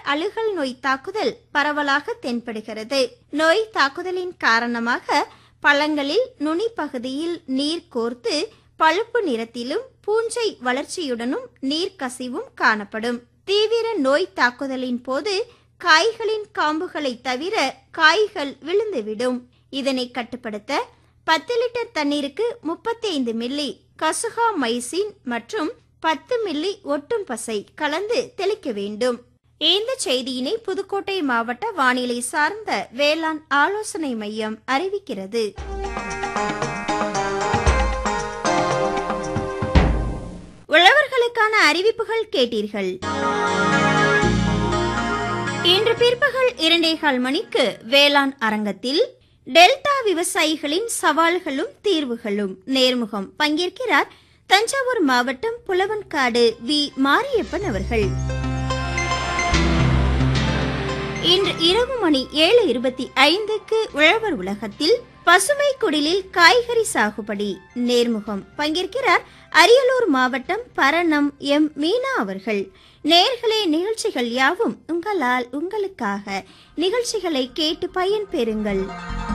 அழுகல் நோய் தாக்குதல் பரவலாக தென்படுகிறது நோய் தாக்குதலின் காரணமாக பழங்களில் நுனி பகுதியில் நீர் கோர்த்து பழுப்பு நிறத்திலும் பூஞ்சை வளர்ச்சியுடனும் நீர் கசிவும் காணப்படும் தீவிர நோய் தாக்குதலின் போது காய்களின் காம்புகளை தவிர காய்கள் விழுந்துவிடும் இதனை கட்டுப்படுத்த பத்து லிட்டர் தண்ணீருக்கு முப்பத்தி ஐந்து மில்லி கசுகா மைசின் மற்றும் பத்து மில்லி ஒட்டும் பசை கலந்து தெளிக்க வேண்டும் இந்த செய்தியினை புதுக்கோட்டை மாவட்ட வானிலை சார்ந்த வேளாண் ஆலோசனை மையம் அறிவிக்கிறது உழவர்களுக்கான அறிவிப்புகள் கேட்டீர்கள் இன்று பிற்பகல் இரண்டேகால் மணிக்கு வேளாண் அரங்கத்தில் டெல்டா விவசாயிகளின் சவால்களும் தீர்வுகளும் நேர்முகம் பங்கேற்கிறார் தஞ்சாவூர் மாவட்டம் புலவன்காடு வி மாரியப்பன் அவர்கள் இன்று இரவு மணி ஏழு இருபத்தி ஐந்துக்கு உழவர் உலகத்தில் பசுமை குடிலில் காய்கறி சாகுபடி நேர்முகம் பங்கேற்கிறார் அரியலூர் மாவட்டம் பரணம் எம் மீனா அவர்கள் நேர்களே நிகழ்ச்சிகள் யாவும் உங்களால் உங்களுக்காக நிகழ்ச்சிகளை கேட்டு பயன்பெறுங்கள்